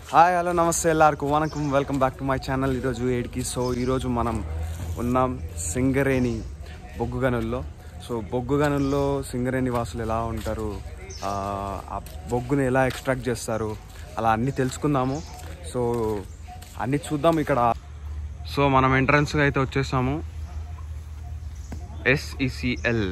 Hi hello నమస్తే ఎల్లార్కు వనకం welcome back to my channel ఈరోజు ఏడికి సో ఈరోజు మనం ఉన్నాం సింగరేణి బొగ్గు గనుల్లో సో బొగ్గు గనుల్లో సింగరేణి వాసులు ఎలా ఉంటారు ఆ ఆ బొగ్గుని ఎలా ఎక్స్ట్రాక్ట్ చేస్తారు అలా అన్నీ తెలుసుకుందాము సో అన్నీ చూద్దాం ఇక్కడ సో మనం ఎంట్రన్స్గా అయితే వచ్చేసాము SECL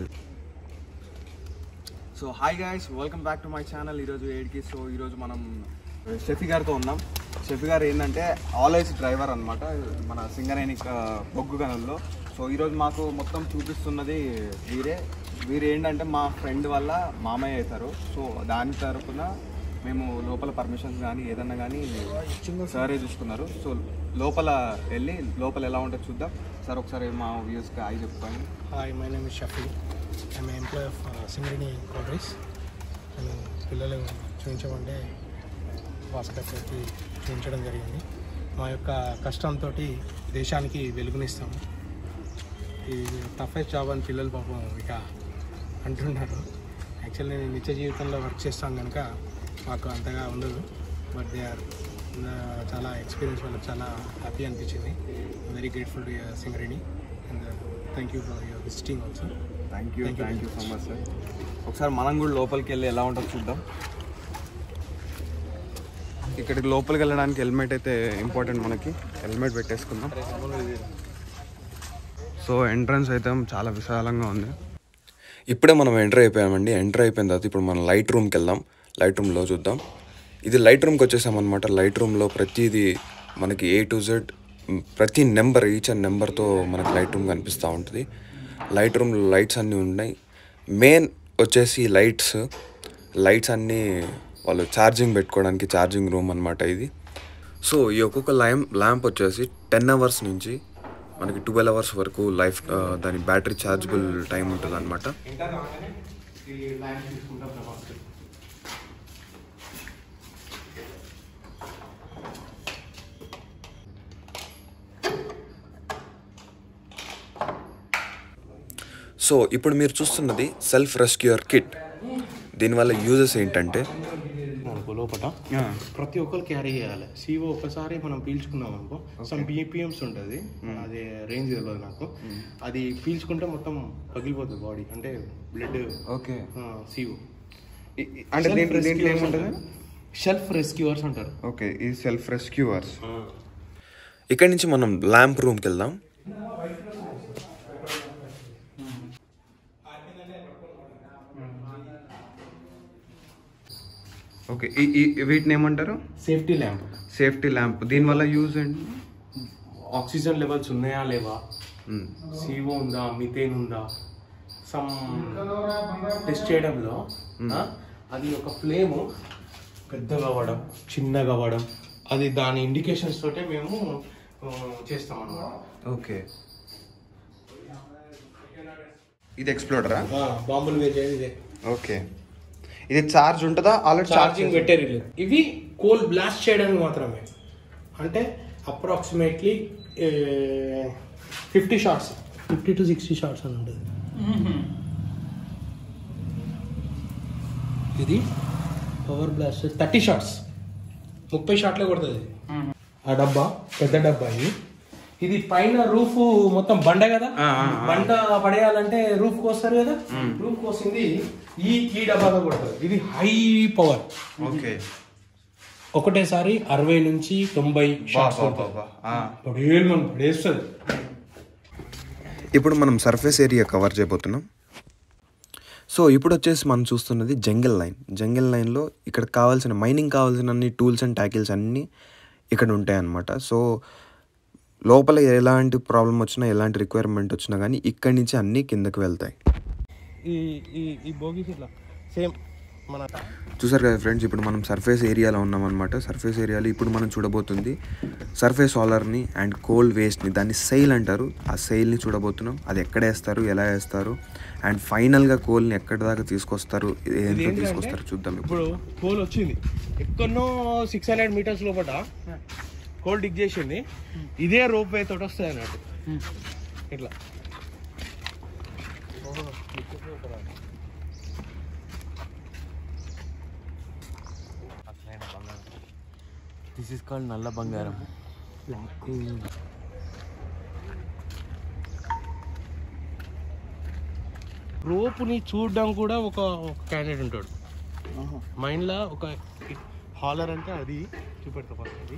so hi guys welcome back to my channel ఈరోజు ఏడికి సో ఈరోజు మనం షఫీ గారితో ఉన్నాం షఫీ గారు ఏంటంటే ఆల్వేస్ డ్రైవర్ అనమాట మన సింగరేణి ఆ, బొగ్గు గనుల్లో సో ఈరోజు మాకు మొత్తం చూపిస్తున్నది వీరే వీరు ఏంటంటే మా ఫ్రెండ్ వల్ల మామయ్య అవుతారు సో దాని తరపున మేము లోపల పర్మిషన్స్ కానీ ఏదన్నా కానీ సారే చూసుకున్నారు సో లోపల వెళ్ళి లోపల ఎలా ఉంటుందో చూద్దాం సార్ ఒకసారి మా వ్యూస్కి అయి చెప్పుకోండి hi my name is Shafi I'm employ of Singareni కోడ్రీస్ నేను పిల్లలు చూపించమంటే భాస్కర్కి చూపించడం జరిగింది మా యొక్క కష్టంతో దేశానికి వెలుగునిస్తాము ఇది టఫెస్ట్ జాబ్ అని పిల్లలు పాపం ఇక అంటున్నారు యాక్చువల్లీ నేను నిత్య జీవితంలో వర్క్ చేస్తాను కనుక మాకు అంతగా ఉండదు బట్ దే ఆర్ చాలా ఎక్స్పీరియన్స్ వాళ్ళకి చాలా హ్యాపీ అనిపించింది very grateful to Singareni and thank you for your visiting also thank you Thank you thank you so much sir ఒకసారి మనం కూడా లోపలికి వెళ్ళి ఎలా ఉంటుందో చూద్దాం ఇక్కడికి లోపలికి వెళ్ళడానికి హెల్మెట్ అయితే ఇంపార్టెంట్ మనకి హెల్మెట్ పెట్టేసుకుందాం సో ఎంట్రన్స్ అయితే చాలా విశాలంగా ఉంది ఇప్పుడే మనం ఎంటర్ అయిపోయామండి ఎంటర్ అయిపోయిన తర్వాత ఇప్పుడు మనం లైట్ రూమ్కి వెళ్దాం లైట్ రూమ్లో చూద్దాం ఇది లైట్ రూమ్కి వచ్చేసామన్నమాట లైట్ రూమ్లో ప్రతిదీ మనకి ఏ టు జెడ్ ప్రతి నెంబర్ ఈచ్ అండ్ నెంబర్తో మనకి లైట్ రూమ్ కనిపిస్తూ ఉంటుంది లైట్ రూమ్లో లైట్స్ అన్నీ ఉన్నాయి మెయిన్ వచ్చేసి లైట్స్ లైట్స్ అన్నీ వాళ్ళు ఛార్జింగ్ పెట్టుకోవడానికి ఛార్జింగ్ రూమ్ అనమాట ఇది సో ఈ ఒక్కొక్క ల్యాంప్ ల్యాంప్ వచ్చేసి టెన్ అవర్స్ నుంచి మనకి ట్వెల్వ్ అవర్స్ వరకు లైఫ్ ఆ, దాని బ్యాటరీ ఛార్జబుల్ టైం ఉంటుంది అనమాట సో ఇప్పుడు మీరు చూస్తున్నది సెల్ఫ్ రెస్క్యూర్ కిట్ దీనివల్ల యూజెస్ ఏంటంటే మనకు లోపల ప్రతి ఒక్కరు క్యారీ చేయాలి సీఓ ఒకసారి మనం పీల్చుకున్నాం అనుకో సమ్ బీపీఎంస్ ఉంటుంది అది రేంజ్ తెలియదు నాకు అది పీల్చుకుంటే మొత్తం పగిలిపోతుంది బాడీ అంటే బ్లడ్ ఓకే సీఓ అంటే దీంట్లో దీంట్లో ఏముంటుంది షెల్ఫ్ రెస్క్యూవర్స్ అంటారు ఓకే ఈ సెల్ఫ్ రెస్క్యూవర్స్ ఇక్కడి నుంచి మనం ల్యాంప్ రూమ్కి వెళ్దాం ఓకే ఈ ఈ వీటిని ఏమంటారు సేఫ్టీ ల్యాంప్ సేఫ్టీ ల్యాంప్ దీనివల్ల యూజ్ ఏంటి ఆక్సిజన్ లెవెల్స్ ఉన్నాయా లేవా సిఓ ఉందా మిథేన్ ఉందా సమ్ టెస్ట్ చేయడంలో ఆ, అది ఒక ఫ్లేమ్ పెద్దగా అవ్వడం చిన్నగా అవ్వడం అది దాని ఇండికేషన్స్ తోటే మేము ఆ, చేస్తాం అన్నమాట ఓకే ఇది ఎక్స్ప్లోడరా బాంబులు వేసేది ఇదే ఓకే ఇది చార్జ్ ఉంటుందా ఆల్రెడీ ఛార్జింగ్ పెట్టారు వీళ్ళు. ఇవి కోల్ బ్లాస్ట్ చేయడానికి మాత్రమే అంటే approximately fifty shots fifty to sixty shots అని ఉంటుంది ఇది పవర్ బ్లాస్ట్ థర్టీ షార్ట్స్ ముప్పై షాట్లే కొడుతుంది ఆ డబ్బా పెద్ద డబ్బా ఇది ఇది పైన రూఫ్ మొత్తం బండ కదా బండ పడేయాలంటే రూఫ్ కోస్తారు కదా రూఫ్ కోసింది ఈ ఈ డబ్బాగా కొడుతుంది ఇది హై పవర్ ఓకే ఒకటేసారి అరవై నుంచి తొంభై షాట్స్ కొడుతుంది పడేలు మనం పడేస్తుంది ఇప్పుడు మనం సర్ఫేస్ ఏరియా కవర్ చేయబోతున్నాం సో ఇప్పుడు వచ్చేసి మనం చూస్తున్నది జంగిల్ లైన్ జంగిల్ లైన్లో ఇక్కడ కావాల్సిన మైనింగ్ కావాల్సిన అన్ని టూల్స్ అండ్ ట్యాకిల్స్ అన్నీ ఇక్కడ ఉంటాయి అన్నమాట సో లోపల ఎలాంటి ప్రాబ్లం వచ్చినా ఎలాంటి రిక్వైర్మెంట్ వచ్చినా కానీ ఇక్కడి నుంచి అన్నీ కిందకి వెళ్తాయి ఈ ఈ ఈ బోగీస్ ఇట్లా సేమ్ మన చూసారు కదా ఫ్రెండ్స్ ఇప్పుడు మనం సర్ఫేస్ ఏరియాలో ఉన్నామన్నమాట సర్ఫేస్ ఏరియాలో ఇప్పుడు మనం చూడబోతుంది సర్ఫేస్ సాలర్ని అండ్ కోల్డ్ వేస్ట్ని దాన్ని సెయిల్ అంటారు ఆ సెయిల్ని చూడబోతున్నాం అది ఎక్కడ వేస్తారు ఎలా వేస్తారు అండ్ ఫైనల్గా కోల్ని ఎక్కడి దాకా తీసుకొస్తారు ఏంటో తీసుకొస్తారు చూద్దాం ఇప్పుడు ఇప్పుడు కోల్ వచ్చింది ఎక్కడో సిక్స్ హండ్రెడ్ మీటర్స్ లోపల కోల్ డిగ్ చేసింది ఇదే రోప్ వే తోటి వస్తుంది అన్నట్టు ఇట్లా దిస్ ఇస్ కాల్డ్ నల్ల బంగారం రోపుని చూడడం కూడా ఒక క్యాండిడేట్ ఉంటాడు మైండ్లో ఒక హాలర్ అంటే అది చూపెడతా ఫస్ట్ అది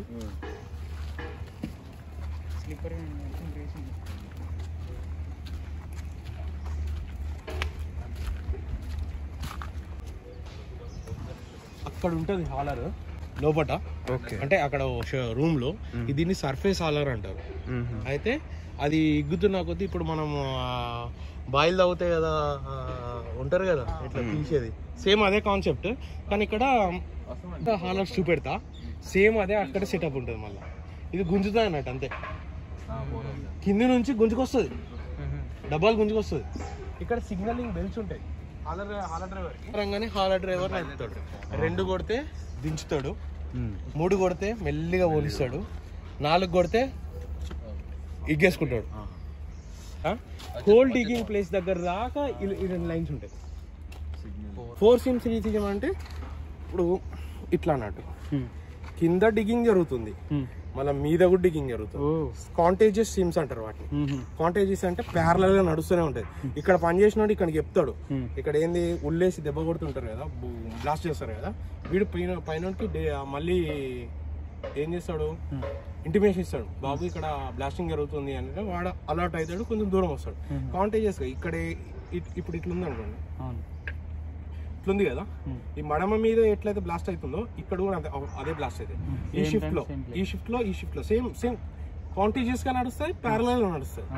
అక్కడ ఉంటుంది హాలర్ లోపట ఓకే అంటే అక్కడ రూమ్ లో దీన్ని సర్ఫేస్ హాలర్ అంటారు అయితే అది ఇగ్గుతున్న కొద్దీ ఇప్పుడు మనం బాయిల్ తాగుతాయి కదా ఆ, ఉంటారు కదా ఇట్లా తీసేది సేమ్ అదే కాన్సెప్ట్ కానీ ఇక్కడ హాలర్స్ చూపెడతా సేమ్ అదే అక్కడ సెటప్ ఉంటుంది మళ్ళీ ఇది గుంజుతుంది అన్నట్టు అంతే కింది నుంచి గుంజుకొస్తుంది డబ్బాలు గుంజుకొస్తుంది ఇక్కడ సిగ్నలింగ్ బెల్స్ ఉంటాయి హాలర్ హాలర్ డ్రైవర్ రంగానే హాలర్ డ్రైవర్ నడుపుతాడు రెండు కొడితే దించుతాడు మూడు కొడితే మెల్లిగా పోలిస్తాడు నాలుగు కొడితే ఇగ్గేసుకుంటాడు కోల్ డిగింగ్ ప్లేస్ దగ్గర దాకా ఇల్- ఈ రెండు లైన్స్ ఉంటాయి ఫోర్ సిమ్స్ రీతిజం అంటే ఇప్పుడు ఇట్లా అన్నట్టు కింద డిగింగ్ జరుగుతుంది మళ్ళీ మీద కూడా డిగింగ్ జరుగుతుంది కాంటేజియస్ సిమ్స్ అంటారు వాటిని కాంటేజియస్ అంటే ప్యారలల్ గా నడుస్తూనే ఉంటుంది ఇక్కడ పని చేసినోడు ఇక్కడికి చెప్తాడు ఇక్కడ ఏంది ఉల్లేసి దెబ్బ కొడుతుంటారు కదా బ్లాస్ట్ చేస్తారు కదా వీడు పైన పైనకి మళ్ళీ ఏం చేస్తాడు ఇంటిమేషన్ ఇస్తాడు బాబు ఇక్కడ బ్లాస్టింగ్ జరుగుతుంది అంటే వాడు అలర్ట్ అవుతాడు కొంచెం దూరం వస్తాడు కాంటేజియస్ గా ఇక్కడే ఇట్- ఇప్పుడు ఇట్లుంది అనుకోండి ఇట్లుంది కదా ఈ మడమ మీద ఎట్లయితే బ్లాస్ట్ అవుతుందో ఇక్కడ కూడా అంతే అదే బ్లాస్ట్ అవుతుంది ఈ షిఫ్ట్ లో ఈ షిఫ్ట్ లో ఈ షిఫ్ట్ లో సేమ్ సేమ్ కాంటేజియస్ గా నడుస్తాయి ప్యారలల్ గా నడుస్తాయి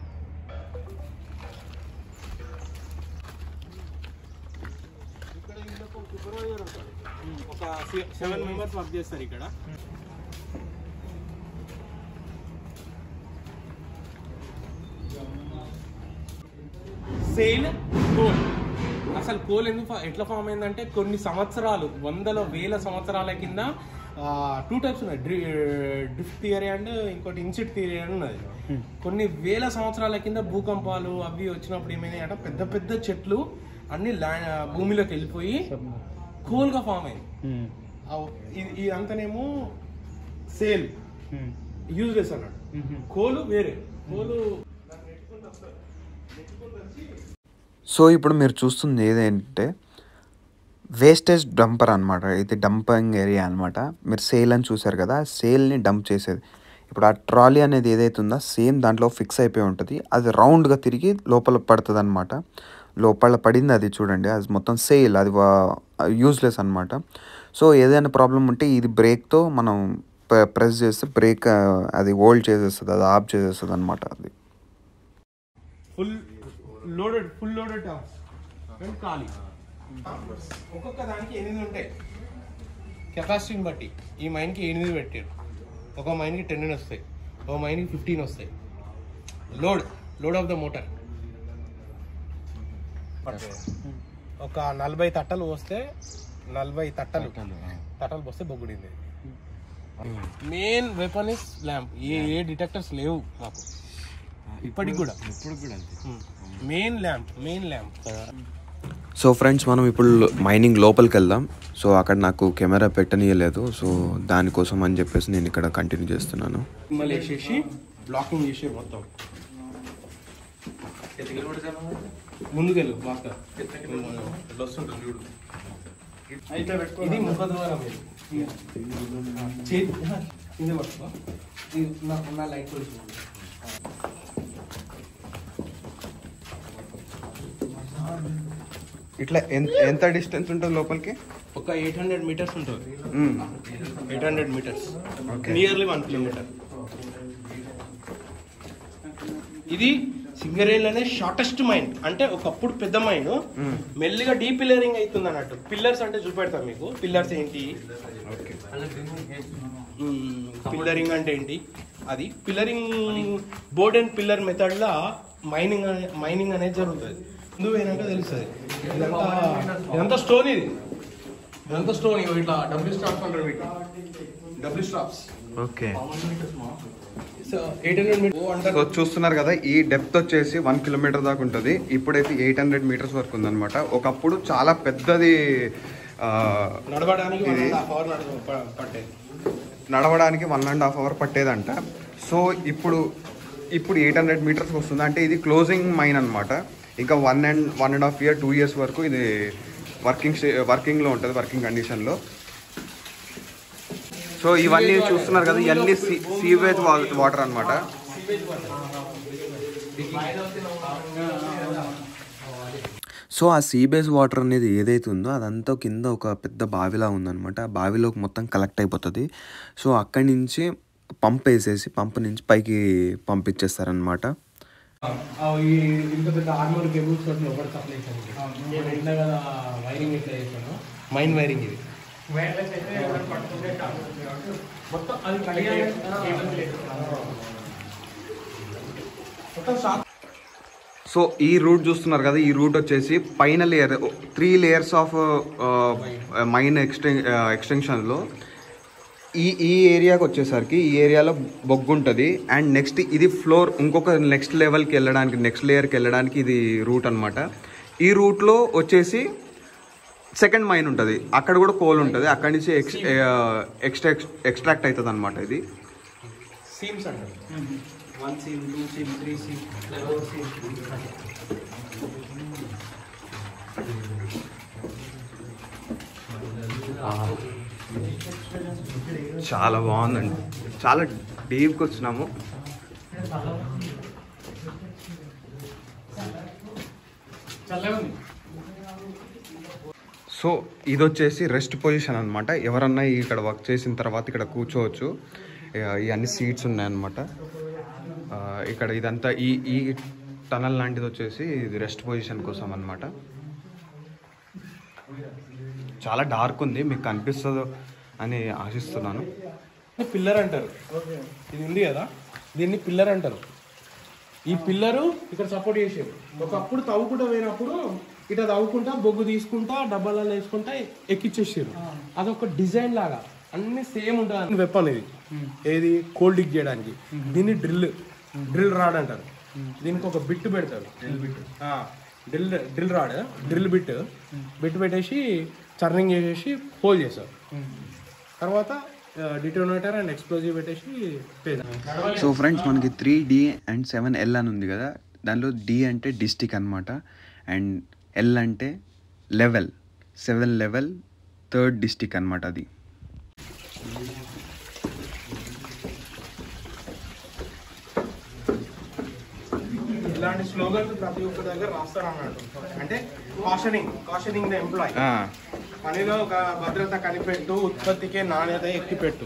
ఇక్కడ వీళ్ళకు ఒక supervisor ఉంటాడు. ఒక సెవెన్ మెంబర్స్ వర్క్ చేస్తారు ఇక్కడ సేల్ కోల్ అసలు కోల్ ఎందుకు ఫా- ఎట్లా ఫామ్ అయిందంటే కొన్ని సంవత్సరాలు వందల వేల సంవత్సరాల కింద టూ టైప్స్ ఉన్నాయి డ్రిఫ్ట్ థియరీ అండ్ ఇంకోటి ఇన్సిట్ థియరీ అని ఉన్నది కొన్ని వేల సంవత్సరాల కింద భూకంపాలు అవి వచ్చినప్పుడు ఏమైనాయి అంటే పెద్ద పెద్ద చెట్లు అన్ని ల్యాండ్ భూమిలోకి వెళ్ళిపోయి కోల్గా ఫామ్ అయింది ఆ ఇది- ఇదంతానేమో సేల్ యూజ్లెస్ అన్నాడు కోలు వేరే కోలు సో ఇప్పుడు మీరు చూస్తుంది ఏదంటే వేస్టేజ్ డంపర్ అనమాట ఇది డంపింగ్ ఏరియా అనమాట మీరు సేల్ అని చూసారు కదా ఆ సేల్ని డంప్ చేసేది ఇప్పుడు ఆ ట్రాలీ అనేది ఏదైతే ఉందో సేమ్ దాంట్లో ఫిక్స్ అయిపోయి ఉంటుంది అది రౌండ్గా తిరిగి లోపల పడుతుంది అనమాట లోపల పడింది అది చూడండి అది మొత్తం సేల్ అది యూజ్లెస్ అనమాట సో ఏదైనా ప్రాబ్లం ఉంటే ఇది బ్రేక్తో మనం ప్రెస్ చేస్తే బ్రేక్ అది హోల్డ్ చేసేస్తుంది అది ఆఫ్ చేసేస్తుంది అనమాట అది full loaded full loaded tubs and ఖాళీ ఒక్కొక్క దానికి ఎనిమిది ఉంటాయి కెపాసిటీని బట్టి ఈ మైన్కి ఎనిమిది పెట్టారు ఒక మైన్కి టెన్ వస్తాయి ఒక మైన్కి ఫిఫ్టీన్ వస్తాయి load load of the motor ఒక నలభై తట్టలు పోస్తే నలభై తట్టలు తట్టలు పోస్తే బొగ్గుడింది మెయిన్ వెపన్ ఇస్ ల్యాంప్ ఏ ఏ డిటెక్టర్స్ లేవు మాకు ఇప్పటికి కూడా ఇప్పుడు కూడా అంతే main lamp main lamp so friends మనం ఇప్పుడు మైనింగ్ లోపలికి వెళ్దాం సో అక్కడ నాకు కెమెరా పెట్టనీయలేదు సో దానికోసం అని చెప్పేసి నేను ఇక్కడ కంటిన్యూ చేస్తున్నాను మళ్ళీ వేసేసి బ్లాకింగ్ చేసే మొత్తం ముందుకెళ్ళు భాస్కర్ ఇట్లా వస్తుంటుంది చూడు ఇది ముఖ ద్వారం ఇది. చేతి కింద పట్టుకో ఇది నా- నా లైట్ కొంచెం ఇట్లా ఎంత ఎంత డిస్టెన్స్ ఉంటుంది లోపలికి ఒక ఎయిట్ హండ్రెడ్ మీటర్స్ ఉంటుంది eight hundred meters nearly one kilometer ఇది సింగరేల్ అనే షార్టెస్ట్ మైన్ అంటే ఒకప్పుడు పెద్ద మైన్ మెల్లిగా డీ పిల్లరింగ్ అవుతుంది అన్నట్టు పిల్లర్స్ అంటే చూపెడతాం మీకు పిల్లర్స్ ఏంటి పిల్లరింగ్ అంటే ఏంటి అది pillaring board and pillar method లా మైనింగ్ మైనింగ్ అనేది జరుగుతుంది ముందు పోయినాక తెలుస్తుంది ఇదంతా ఇదంతా స్టోన్ ఇది ఇదంతా స్టోన్ ఇగో ఇట్లా డబ్ల్యూ స్టాప్స్ అంటారు వీటిని W stops okay so eight hundred meter అంటారు సో చూస్తున్నారు కదా ఈ డెప్త్ వచ్చేసి వన్ కిలోమీటర్ దాకా ఉంటుంది ఇప్పుడైతే ఎయిట్ హండ్రెడ్ మీటర్స్ వరకు ఉందన్నమాట ఒకప్పుడు చాలా పెద్దది ఆ, నడవడానికి ఇది- హాఫ్ అవర్ నడవ ప- పట్టేది నడవడానికి వన్ అండ్ హాఫ్ అవర్ పట్టేదంట సో ఇప్పుడు ఇప్పుడు ఎయిట్ హండ్రెడ్ మీటర్స్కి వస్తుంది అంటే ఇది క్లోజింగ్ మైన్ అనమాట ఇంకా one and one and half year two years వరకు ఇది వర్కింగ్ వర్కింగ్లో ఉంటుంది వర్కింగ్ కండిషన్లో సో ఇవన్నీ చూస్తున్నారు కదా ఇవన్నీ సీ సీవేజ్ వాటర్ అనమాట సో ఆ సీబేస్ వాటర్ అనేది ఏదైతే ఉందో అదంతా కింద ఒక పెద్ద బావిలా ఉందన్నమాట ఆ బావిలోకి మొత్తం కలెక్ట్ అయిపోతుంది సో అక్కడి నుంచి పంప్ వేసేసి పంప్ నుంచి పైకి పంపించేస్తారనమాట ఈ ఇంత పెద్ద ఆర్మర్ కేబుల్స్ తోటి లోపల సప్లై చేశాను నేను ఇంట్లో కదా వైరింగ్ ఎట్లా చేశాను మైన్ వైరింగ్ ఇది మొత్తం అది మొత్తం షాక్ సో ఈ రూట్ చూస్తున్నారు కదా ఈ రూట్ వచ్చేసి పైన layer three layers of mine ఎక్స్టెన్ ఎక్స్టెన్షన్లో ఈ ఈ ఏరియాకి వచ్చేసరికి ఈ ఏరియాలో బొగ్గు ఉంటుంది అండ్ నెక్స్ట్ ఇది ఫ్లోర్ ఇంకొక నెక్స్ట్ లెవెల్కి వెళ్ళడానికి నెక్స్ట్ లేయర్కి వెళ్ళడానికి ఇది రూట్ అనమాట ఈ రూట్లో వచ్చేసి సెకండ్ మైన్ ఉంటుంది అక్కడ కూడా కోల్ ఉంటుంది అక్కడి నుంచి ఎక్స్ ఎక్స్ట్రా ఎక్స్ట్రాక్ట్ అవుతుంది అనమాట ఇది సీమ్స్ అంటారు one seam two seam three seam four seam చాలా బాగుందండి చాలా డీప్కి వచ్చినాము చల్లగా ఉంది సో ఇది వచ్చేసి రెస్ట్ పొజిషన్ అనమాట ఎవరన్నా ఇక్కడ వర్క్ చేసిన తర్వాత ఇక్కడ కూర్చోవచ్చు ఇక ఇవన్నీ సీట్స్ ఉన్నాయన్నమాట ఆ, ఇక్కడ ఇదంతా ఈ ఈ టనల్ లాంటిది వచ్చేసి ఇది రెస్ట్ పొజిషన్ కోసం అనమాట చాలా డార్క్ ఉంది మీకు కనిపిస్తుందో అని ఆశిస్తున్నాను పిల్లర్ అంటారు ఇది ఉంది కదా దీన్ని పిల్లర్ అంటారు ఈ పిల్లరు ఇక్కడ సపోర్ట్ చేసారు ఒకప్పుడు తవ్వుకుంటా పోయినప్పుడు ఇట్లా తవ్వుకుంటా బొగ్గు తీసుకుంటా డబ్బాలలో వేసుకుంటా ఎక్కిచ్చేసారు అదొక డిజైన్ లాగా అన్ని సేమ్ ఉంటుంది వెపన్ ఇది ఏది కోల్డ్ డిగ్ చేయడానికి దీన్ని డ్రిల్ డ్రిల్ రాడ్ అంటారు దీనికి ఒక బిట్ పెడతారు drill drill rod drill bit bit పెట్టేసి చర్నింగ్ చేసేసి హోల్ చేస్తారు తర్వాత డిటోనేటర్ అండ్ ఎక్స్ప్లోజివ్ పెట్టేసి పే సో ఫ్రెండ్స్ మనకి three D and seven L అని ఉంది కదా దానిలో డి అంటే డిస్టిక్ అనమాట అండ్ ఎల్ అంటే level seven level third district అనమాట అది ఇలాంటి స్లోగన్స్ ప్రతి ఒక్క దగ్గర రాస్తారు అన్నట్టు అంటే కాషనింగ్ కాషనింగ్ ద ఎంప్లాయ్ పనిలో ఒక భద్రత కనిపెట్టు ఉత్పత్తికే నాణ్యత ఎక్కిపెట్టు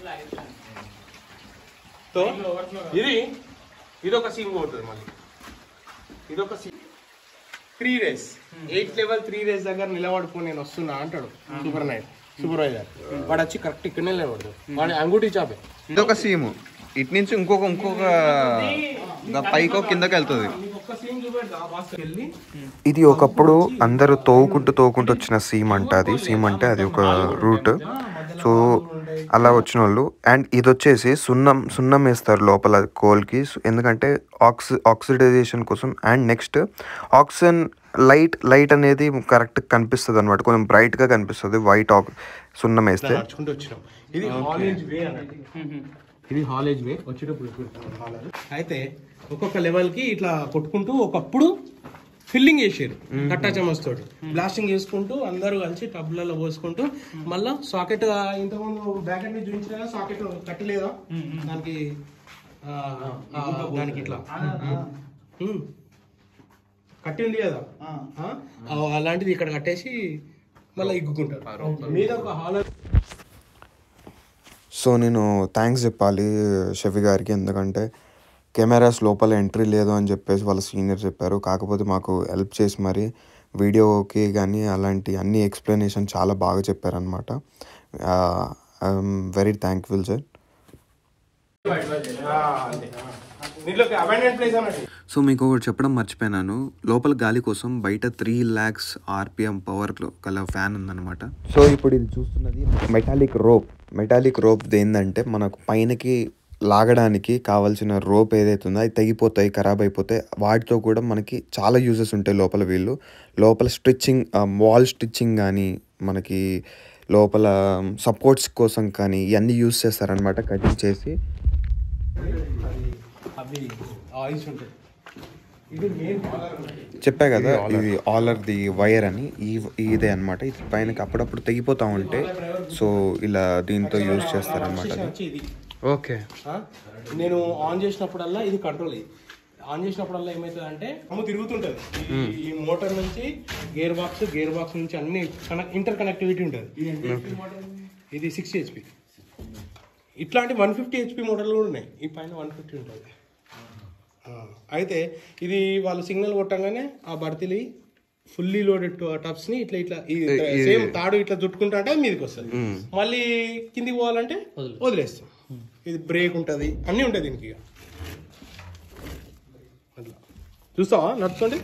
తో ఇది ఇది ఒక సీమ్ పోతుంది మళ్ళీ ఇది ఒక seam three rise eight level three rise దగ్గర నిలబడుకుని నేను వస్తున్నా అంటాడు సూపర్ నైట్ సూపర్వైజర్ వాడు వచ్చి కరెక్ట్ ఇక్కడనే నిలబడతాడు వాడి అంగుటి చాపే ఇదొక సీము ఇటు నుంచి ఇంకొక ఇంకొక ఇంకా పైకో కిందకి వెళ్తుంది ఒక్క సీమ్ చూపెడతా భాస్కర్ వెళ్ళి ఇది ఒకప్పుడు అందరూ తోవుకుంటూ తోవుకుంటూ వచ్చిన సీమ్ అంట అది సీమ్ అంటే అది ఒక రూట్ సో అలా వచ్చిన వాళ్ళు అండ్ ఇది వచ్చేసి సున్నం సున్నం వేస్తారు లోపల కోల్కి ఎందుకంటే ఆక్సి ఆక్సిడైజేషన్ కోసం and next oxygen light light అనేది కరెక్ట్ కనిపిస్తుంది అనమాట కొంచెం బ్రైట్గా కనిపిస్తుంది వైట్ ఆక్ సున్నం వేస్తే నడుచుకుంటూ వచ్చినాం ఇది హాలేజ్ వే అన్నట్టు ఇది హాలేజ్ వే వచ్చేటప్పుడు చూపిస్తాను హాలేజ్. అయితే ఒక్కొక్క లెవెల్ కి ఇట్లా కొట్టుకుంటూ ఒకప్పుడు ఫిల్లింగ్ చేసారు కట్టా చమస్ తోటి బ్లాస్టింగ్ చేసుకుంటూ అందరూ కలిసి టబ్లలో పోసుకుంటూ మళ్ళా సాకెట్ ఇంతకుముందు బ్యాక్ అండ్ చూపించిన సాకెట్ కట్టలేదా దానికి ఆ, ఆ, దానికి ఇట్లా ఉమ్. కట్టి ఉంది కదా ఆ, అలాంటిది ఇక్కడ కట్టేసి మళ్ళీ ఇగ్గుకుంటారు మీద ఒక హాల్ సో నేను థ్యాంక్స్ చెప్పాలి షఫీ గారికి ఎందుకంటే కెమెరాస్ లోపల ఎంట్రీ లేదు అని చెప్పేసి వాళ్ళ సీనియర్ చెప్పారు కాకపోతే మాకు హెల్ప్ చేసి మరి వీడియోకి కానీ అలాంటి అన్ని ఎక్స్ప్లెనేషన్ చాలా బాగా చెప్పారనమాట ఐఎమ్ వెరీ థ్యాంక్ఫుల్ సార్ దీంట్లోకి అబాండెడ్ ప్లేస్ అన్నట్టు సో మీకు ఒకటి చెప్పడం మర్చిపోయినాను లోపల గాలి కోసం బయట త్రీ ల్యాక్స్ ఆర్పిఎం పవర్లో గల ఫ్యాన్ ఉందన్నమాట సో ఇప్పుడు ఇది చూస్తున్నది మెటాలిక్ రోప్ మెటాలిక్ రోప్ ఏంటంటే మనకు పైనకి లాగడానికి కావాల్సిన రోప్ ఏదైతే ఉందో అది తెగిపోతాయి ఖరాబ్ అయిపోతాయి వాటితో కూడా మనకి చాలా యూజెస్ ఉంటాయి లోపల వీళ్ళు లోపల స్టిచ్చింగ్ వాల్ స్టిచ్చింగ్ కానీ మనకి లోపల సపోర్ట్స్ కోసం కానీ ఇవన్నీ యూస్ చేస్తారనమాట కటింగ్ చేసి అవి ఆయిల్స్ ఉంటాయి ఇది మెయిన్ చెప్పా కదా ఇది ఆలర్ ది వైర్ అని ఈ ఇదే అనమాట ఇది పైన అప్పుడప్పుడు తెగిపోతా ఉంటే సో ఇలా దీంతో యూజ్ చేస్తారనమాట అది వచ్చి ఇది ఓకే ఆ? నేను ఆన్ చేసినప్పుడల్లా ఇది కంట్రోల్ అయ్యి ఆన్ చేసినప్పుడల్లా ఏమవుతుంది అంటే అమ్ము తిరుగుతుంటది ఈ- ఈ మోటార్ నుంచి గేర్ బాక్స్ గేర్ బాక్స్ నుంచి అన్ని ఇంటర్ కనెక్టివిటీ ఉంటుంది ఇది సిక్స్టీ హెచ్పి ఇట్లాంటి వన్ ఫిఫ్టీ హెచ్పి మోటార్లు కూడా ఉన్నాయి ఈ పైన వన్ ఫిఫ్టీ ఉంటుంది ఆ, అయితే ఇది వాళ్ళు సిగ్నల్ కొట్టంగానే ఆ బర్తిలి ఫుల్లీ లోడెడ్ టబ్స్ ని ఇట్లా ఇట్లా సేమ్ తాడు ఇట్లా చుట్టుకుంటా అంటే అది మీదకి వస్తుంది మళ్ళీ కిందికి పోవాలంటే వదిలేస్తాం ఇది బ్రేక్ ఉంటుంది అన్నీ ఉంటాయి దీనికి ఇక అట్లా చూస్తావా నడుచుకోండి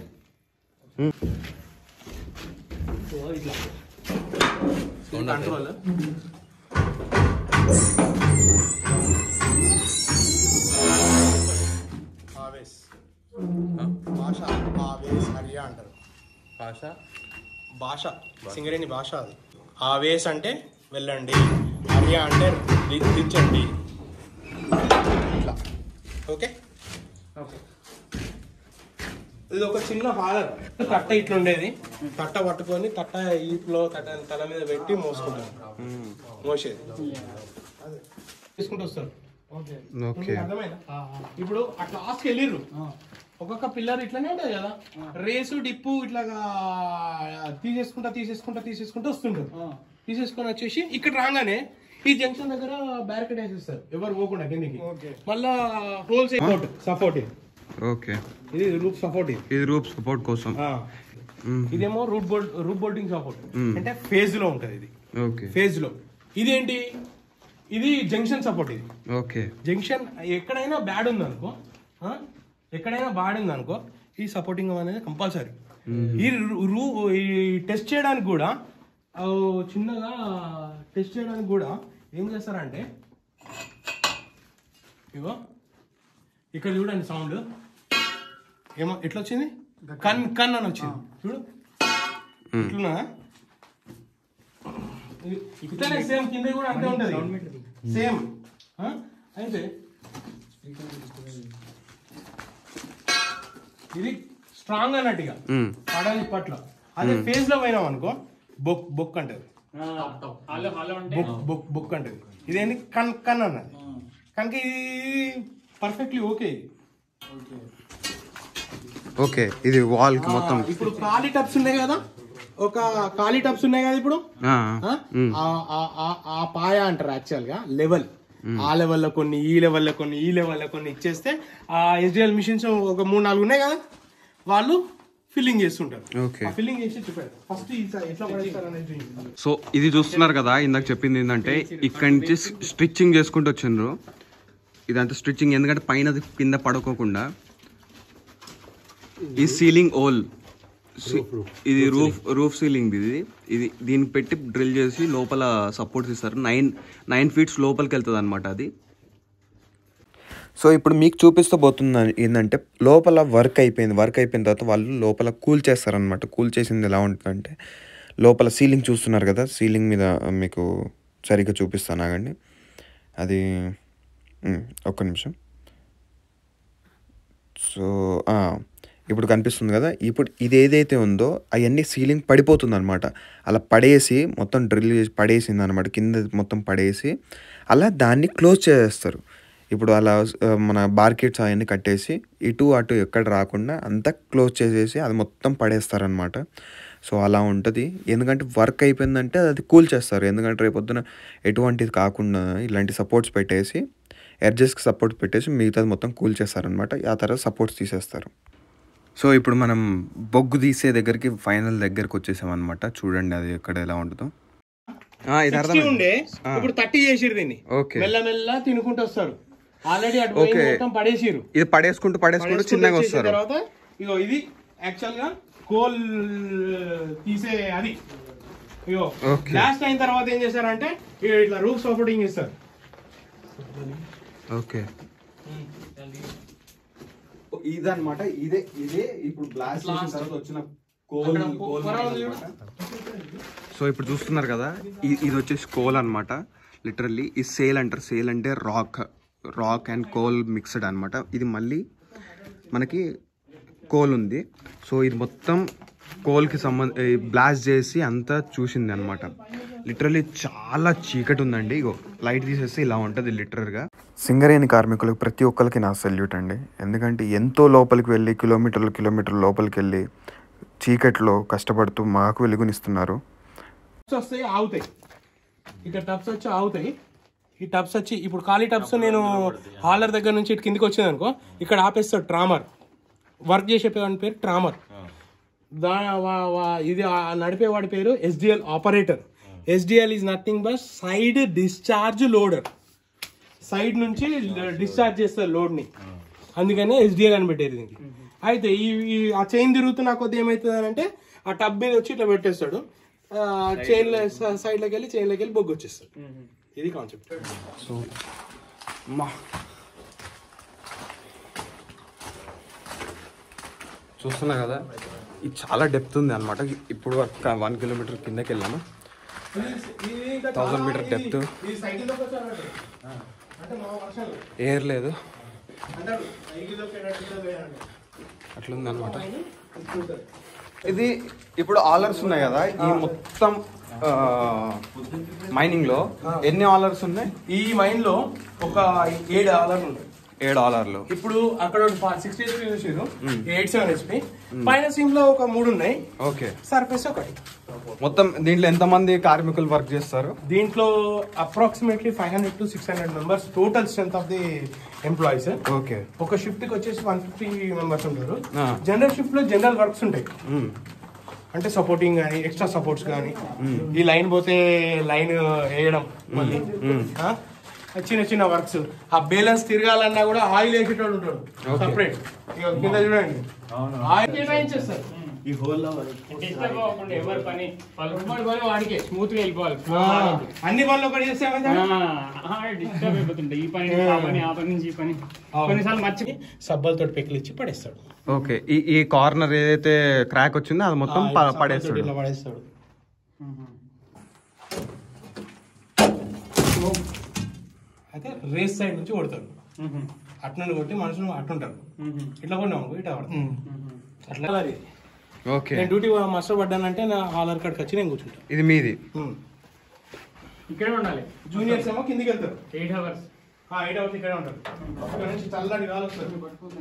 సో ఇట్లా కంట్రోల్ ఆవేస్ భాష ఆవేస్ హరియా అంటారు భాష భాష సింగరేణి భాష అది ఆవేస్ అంటే వెళ్ళండి హరియా అంటే ది- దించండి ఇట్లా ఓకే ఓకే ఇది ఒక చిన్న హాలర్ తట్ట ఇట్లా ఉండేది తట్ట పట్టుకొని తట్ట ఇట్లో తట్ట తల మీద పెట్టి మోసుకుంటారు మోసేది అదే. తీసుకుంటూ వస్తారు ఓకే మీకు అర్థమైందా ఇప్పుడు అట్లా లాస్ట్కి వెళ్ళిర్రు ఒక్కొక్క పిల్లర్ ఇట్లానే ఉంటుంది కదా రేసు డిప్పు ఇట్లాగా తీసేసుకుంటా తీసేసుకుంటా తీసేసుకుంటా వస్తుంటారు తీసేసుకొని వచ్చేసి ఇక్కడ రాగానే ఈ జంక్షన్ దగ్గర బ్యారికేడ్ వేసేస్తారు ఎవరు పోకుండా కిందికి మళ్ళా హోల్ సపోర్ట్ సపోర్ట్ ఓకే ఇది రూప్ సపోర్ట్ ఇది ఇది రూప్ సపోర్ట్ కోసం ఆ. ఇదేమో root bolt root bolting support అంటే ఫేజ్ లో ఉంటది ఇది ఓకే ఫేజ్ లో ఇదేంటి ఇది జంక్షన్ సపోర్ట్ ఇది ఓకే జంక్షన్ ఎక్కడైనా బ్యాడ్ ఉందనుకో ఆ? ఎక్కడైనా బ్యాడ్ ఉందనుకో ఈ సపోర్టింగ్ అనేది కంపల్సరీ ఈ రు- రు- ఈ టెస్ట్ చేయడానికి కూడా ఆ, చిన్నగా టెస్ట్ చేయడానికి కూడా ఏం చేస్తారంటే ఇగో ఇక్కడ చూడండి సౌండ్ ఏమో ఎట్లా వచ్చింది కన్ కన్ అని వచ్చింది చూడు ఇట్లున్నా ఇట్లనే సేమ్ కింద కూడా అంతే ఉంటది సేమ్ అయితే ఇది స్ట్రాంగ్ అన్నట్టుగా పడాలి పట్ల అదే ఫేజ్ లో పోయినాం అనుకో బొక్ బొక్ అంటది బొక్ బొక్ బొక్ అంటది ఇదేంటి కన్ కన్ అన్నది కనుక ఇది పర్ఫెక్ట్లీ ఓకే ఓకే ఇది వాల్ కి మొత్తం ఇప్పుడు ఖాళీ టబ్స్ ఉన్నాయి కదా ఒక ఖాళీ టబ్స్ ఉన్నాయి కదా ఇప్పుడు ఆ, ఆ? ఆ- ఆ- ఆ- ఆ పాయ అంటారు యాక్చువల్ గా లెవెల్ ఆ లెవెల్లో కొన్ని ఈ లెవెల్లో కొన్ని ఈ లెవెల్లో కొన్ని ఇచ్చేస్తే ఆ ఎస్డిఎల్ మిషన్స్ ఒక మూడు నాలుగు ఉన్నాయి కదా వాళ్ళు ఫిల్లింగ్ చేస్తుంటారు ఓకే ఫిల్లింగ్ చేసి చెప్పారు ఫస్ట్ ఎట్లా పడేస్తారు అనేది చూపించు. సో ఇది చూస్తున్నారు కదా ఇందాక చెప్పింది ఏంటంటే ఇక్కడి నుంచి స్టిచ్చింగ్ చేసుకుంటూ వచ్చిండ్రు ఇదంతా స్టిచ్చింగ్ ఎందుకంటే పైన కింద పడుకోకుండా ఈ సీలింగ్ ఓల్ ఇది రూఫ్ రూఫ్ సీలింగ్ ఇది ఇది దీన్ని పెట్టి డ్రిల్ చేసి లోపల సపోర్ట్స్ ఇస్తారు నైన్ నైన్ ఫీట్స్ లోపలికి వెళ్తుంది అనమాట అది సో ఇప్పుడు మీకు చూపిస్తూ పోతుంది ఏంటంటే లోపల వర్క్ అయిపోయింది వర్క్ అయిపోయిన తర్వాత వాళ్ళు లోపల కూల్ చేస్తారనమాట కూల్ చేసింది ఎలా ఉంటుందంటే లోపల సీలింగ్ చూస్తున్నారు కదా సీలింగ్ మీద మీకు సరిగ్గా చూపిస్తాను ఆగండి అది ఉమ్, ఒక్క నిమిషం సో ఆ, ఇప్పుడు కనిపిస్తుంది కదా ఇప్పుడు ఇది ఏదైతే ఉందో అవన్నీ సీలింగ్ పడిపోతుంది అనమాట అలా పడేసి మొత్తం డ్రిల్ చేసి పడేసింది అనమాట కింద మొత్తం పడేసి అలా దాన్ని క్లోజ్ చేసేస్తారు ఇప్పుడు అలా ఆ, మన బార్కెట్స్ అవన్నీ కట్టేసి ఇటు అటు ఎక్కడ రాకుండా అంతా క్లోజ్ చేసేసి అది మొత్తం పడేస్తారనమాట సో అలా ఉంటుంది ఎందుకంటే వర్క్ అయిపోయిందంటే అది కూల్ చేస్తారు ఎందుకంటే రేపొద్దున ఎటువంటిది కాకుండా ఇలాంటి సపోర్ట్స్ పెట్టేసి ఎడ్జెస్కి సపోర్ట్ పెట్టేసి మిగతాది మొత్తం కూల్ చేస్తారనమాట ఆ తర్వాత సపోర్ట్స్ తీసేస్తారు సో ఇప్పుడు మనం బొగ్గు తీసే దగ్గరికి ఫైనల్ దగ్గరికి వచ్చేసాం అనమాట చూడండి అది ఎక్కడ ఎలా ఉంటుందో ఆ, ఇది 60 అర్థమైంది. ఉండే ఆ. ఇప్పుడు థర్టీ చేసిరు దీన్ని ఓకే. మెల్ల మెల్ల తినుకుంటూ వస్తారు ఆల్రెడీ అటు పోయింది ఓకే. మొత్తం పడేసిరు ఇది పడేసుకుంటూ పడేసుకుంటూ పడేసుకుంటూ చిన్నగా వచ్చేసిన వస్తారు తర్వాత ఇగో ఇది యాక్చువల్ గా కోల్ తీసే అది ఇగో ఓకే. బ్లాస్ట్ అయిన తర్వాత ఏం చేశారంటే ఇగో ఇట్లా రూఫ్ సపోర్టింగ్ ఇస్తారు ఓకే ఇదన్నమాట ఇదే ఇదే ఇప్పుడు బ్లాస్ట్ చేసిన తర్వాత వచ్చిన కోల్ అక్కడ కోల్ పొర ఉంది అన్నమాట. సో ఇప్పుడు చూస్తున్నారు కదా ఇ- ఇది వచ్చేసి కోల్ అనమాట లిటరల్లీ ఈ సేల్ అంటారు సేల్ అంటే rock rock and coal mixed అనమాట ఇది మళ్ళీ మనకి కోల్ ఉంది సో ఇది మొత్తం కోల్కి సంబంధ బ్లాస్ట్ చేసి అంతా చూసింది అనమాట లిటరల్లీ చాలా చీకటి ఉందండి ఇగో లైట్ తీసేస్తే ఇలా ఉంటుంది లిటరల్గా సింగరేణి కార్మికులకు ప్రతి ఒక్కరికి నా సెల్యూట్ అండి ఎందుకంటే ఎంతో లోపలికి వెళ్ళి కిలోమీటర్లు కిలోమీటర్లు లోపలికి వెళ్ళి చీకట్లో కష్టపడుతూ మాకు వెలుగునిస్తున్నారు టబ్స్ వస్తాయి ఆగుతాయి ఇక్కడ టబ్స్ వచ్చి ఆగుతాయి ఈ టబ్స్ వచ్చి ఇప్పుడు ఖాళీ టబ్స్ నేను హాలర్ దగ్గర నుంచి ఇటు కిందికి వచ్చింది అనుకో ఇక్కడ ఆపేస్తాడు ట్రామర్ వర్క్ చేసే వాడి పేరు ట్రామర్ దా వా- వా- ఇది ఆ నడిపేవాడి పేరు SDL operator SDL is nothing but side discharge loader side నుంచి డిశ్చార్జ్ చేస్తారు లోడ్ని అందుకనే ఎస్డిఎల్ అని పెట్టారు దీనికి అయితే ఈ ఈ ఆ చైన్ తిరుగుతున్న కొద్ది ఏమవుతుంది అని అంటే ఆ టబ్ మీద వచ్చి ఇట్లా పెట్టేస్తాడు చైన్ సైడ్లోకి వెళ్ళి చైన్లోకి వెళ్ళి బొగ్గు వచ్చేస్తాడు ఇది కాన్సెప్ట్ సో మా చూస్తున్నా కదా ఇది చాలా డెప్త్ ఉంది అనమాట ఇప్పుడు వన్ కిలోమీటర్ కిందకి వెళ్ళాము థౌజండ్ మీటర్ డెప్త్ అంటే మా వర్షాలు ఎయిర్ లేదు అంటారు సైకిల్లోకి వెళ్ళట్లేదు అంటే. అట్లుంది అనమాట ఇది ఇప్పుడు ఆలర్స్ ఉన్నాయి కదా ఈ మొత్తం మైనింగ్ లో ఎన్ని ఆలర్స్ ఉన్నాయి ఈ మైండ్ లో ఒక ఏడు ఆలర్లు ఉంటాయి ఏడు ఆలర్లు ఇప్పుడు అక్కడ సిక్స్టీ హెచ్పి చూసారు ఎయిట్ సెవెన్ హెచ్పి పైన సిమ్ లో ఒక మూడు ఉన్నాయి ఓకే సర్ఫేస్ ఒకటి మొత్తం దీంట్లో ఎంతమంది కార్మికులు వర్క్ చేస్తారు దీంట్లో approximately five hundred to six hundred members total strength of the employees okay ఒక షిఫ్ట్ కి వచ్చేసి వన్ ఫిఫ్టీ మెంబర్స్ ఉంటారు ఆ. జనరల్ షిఫ్ట్ లో జనరల్ వర్క్స్ ఉంటాయి అంటే సపోర్టింగ్ కానీ ఎక్స్ట్రా సపోర్ట్స్ కానీ ఈ లైన్ పోతే లైన్ వేయడం మళ్ళీ ఆ? చిన్న చిన్న వర్క్స్ ఆ బ్యాలెన్స్ తిరగాలన్నా కూడా ఆయిల్ వేసేటోడు ఉంటాడు సపరేట్ కింద చూడండి ఆయిల్ కేటాయించేస్తారు ఈ హోల్లో డిస్టర్బ్ అవ్వకుండా ఎవరి పని వాళ్ళ పని వాడికే స్మూత్ గా వెళ్ళిపోవాలి అన్ని పనులు ఒకటి చేస్తే డిస్టర్బ్ అయిపోతుంటాయి ఈ పని నుంచి ఆ పని ఆ పని నుంచి ఈ పని కొన్నిసార్లు మర్చి సబ్బలతో పెకిలిచ్చి పడేస్తాడు ఓకే ఈ ఈ కార్నర్ ఏదైతే క్రాక్ వచ్చిందో అది మొత్తం ప- సబ్బలతోటి పడేస్తాడు ఇలా పడేస్తాడు అయితే రేస్ సైడ్ నుంచి కొడతాడు అట్నుండి కొట్టి మనుషులు అట్టుంటారు ఇట్లా కొన్నాం అనుకో ఇట్లా పడతాం అట్లా అది. ఓకే నేను డ్యూటీ మాస్టర్ పడ్డానంటే నా ఆధార్ కార్డ్కి వచ్చి నేను కూర్చుంటాను ఇది మీది ఇక్కడే ఉండాలి జూనియర్స్ ఏమో కిందికి వెళ్తారు ఎయిట్ అవర్స్ ఆ, ఎయిట్ అవర్స్ ఇక్కడే ఉంటారు ఇక్కడ నుంచి చల్లటి గాలి వస్తుంది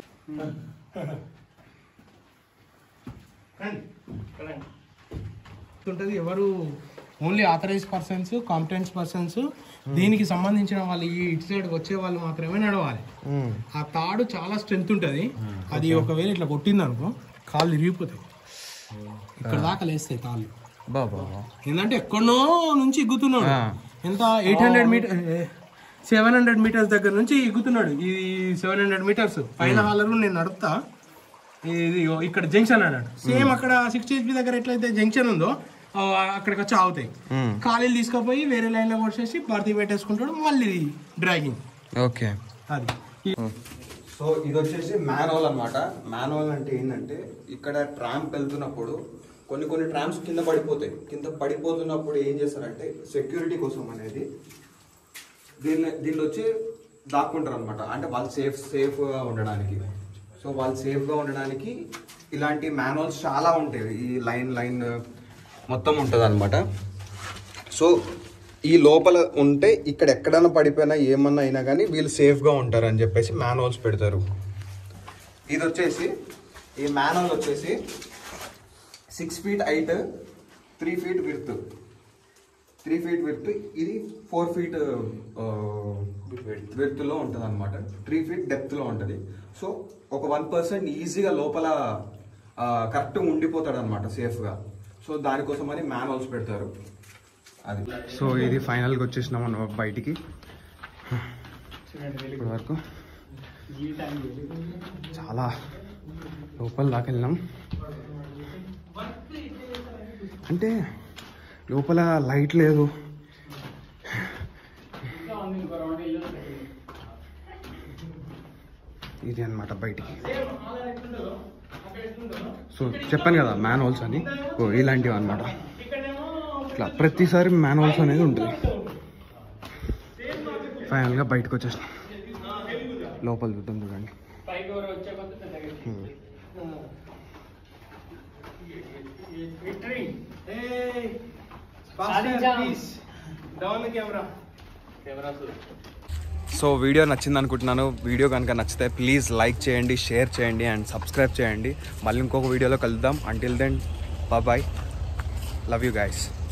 రండి. ఉంటుంది ఎవరు only authorise persons competence persons దీనికి సంబంధించిన వాళ్ళు ఈ ఇటు సైడ్ వచ్చే వాళ్ళు మాత్రమే నడవాలి ఆ తాడు చాలా స్ట్రెంత్ ఉంటుంది అది ఒకవేళ ఇట్లా కొట్టింది అనుకో కాళ్ళు ఇరిగిపోతాయి ఇక్కడ దాకా లేస్తాయి కాళ్ళు బాబా ఏంటంటే ఎక్కడో నుంచి ఇగ్గుతున్నాడు ఎంత eight hundred meter seven hundred meters దగ్గర నుంచి ఇగ్గుతున్నాడు ఈ సెవెన్ హండ్రెడ్ మీటర్స్ పైన హాలర్ నేను నడుపుతా ఇది ఇగో ఇక్కడ జంక్షన్ అన్నాడు సేమ్ అక్కడ సిక్స్టీ హెచ్పి దగ్గర ఎట్లయితే జంక్షన్ ఉందో ఆ, అక్కడికి వచ్చి ఆగుతాయి ఖాళీలు తీసుకుపోయి వేరే లైన్ లో కొట్టేసి భర్తీ పెట్టేసుకుంటాడు మళ్ళీ డ్రాగింగ్ ఓకే అది సో ఇది వచ్చేసి మ్యానువల్ అన్నమాట మ్యానువల్ అంటే ఏంటంటే ఇక్కడ ట్రాంప్ వెళ్తున్నప్పుడు కొన్ని కొన్ని ట్రామ్స్ కింద పడిపోతాయి కింద పడిపోతున్నప్పుడు ఏం చేస్తారంటే సెక్యూరిటీ కోసం అనేది దీన్ని దీనిలో వచ్చి దాక్కుంటారు అనమాట అంటే వాళ్ళు సేఫ్ సేఫ్గా ఉండడానికి సో వాళ్ళు సేఫ్గా ఉండడానికి ఇలాంటి మాన్యువల్స్ చాలా ఉంటాయి ఈ లైన్ లైన్ మొత్తం ఉంటుంది అనమాట సో ఈ లోపల ఉంటే ఇక్కడ ఎక్కడైనా పడిపోయినా ఏమన్నా అయినా కానీ వీళ్ళు సేఫ్గా ఉంటారు అని చెప్పేసి మాన్యువల్స్ పెడతారు ఇది వచ్చేసి ఈ మాన్యువల్ వచ్చేసి six feet height three feet width three feet width ఇది ఫోర్ ఫీట్ విర్త్లో ఉంటుంది అనమాట త్రీ ఫీట్ డెప్త్లో ఉంటుంది సో ఒక వన్ పర్సెంట్ ఈజీగా లోపల కరెక్ట్ ఉండిపోతాడు అనమాట సేఫ్గా సో దానికోసం అని మాన్యువల్స్ పెడతారు అది సో ఇది ఫైనల్గా వచ్చేసినాం మనం బయటికి ఇప్పటి వరకు చాలా లోపల దాకా వెళ్ళినాం అంటే లోపల లైట్ లేదు ఇది అన్నమాట బయటికి సో చెప్పాను కదా మ్యాన్హోల్స్ అని ఓ ఇలాంటివి అన్నమాట ఇక్కడేమో ఇట్లా ప్రతిసారి మాన్యువల్స్ అనేది ఉంటుంది ఫైనల్గా బయటకు వచ్చేసాం లోపల చూద్దాం చూడండి పైకి ఎవరు వచ్చే కొద్ది పెద్దగా victory down camera so video నచ్చింది అనుకుంటున్నాను వీడియో కనుక నచ్చితే ప్లీజ్ లైక్ చేయండి షేర్ చేయండి అండ్ సబ్స్క్రైబ్ చేయండి మళ్ళీ ఇంకొక వీడియోలో కలుద్దాం until then bye love you guys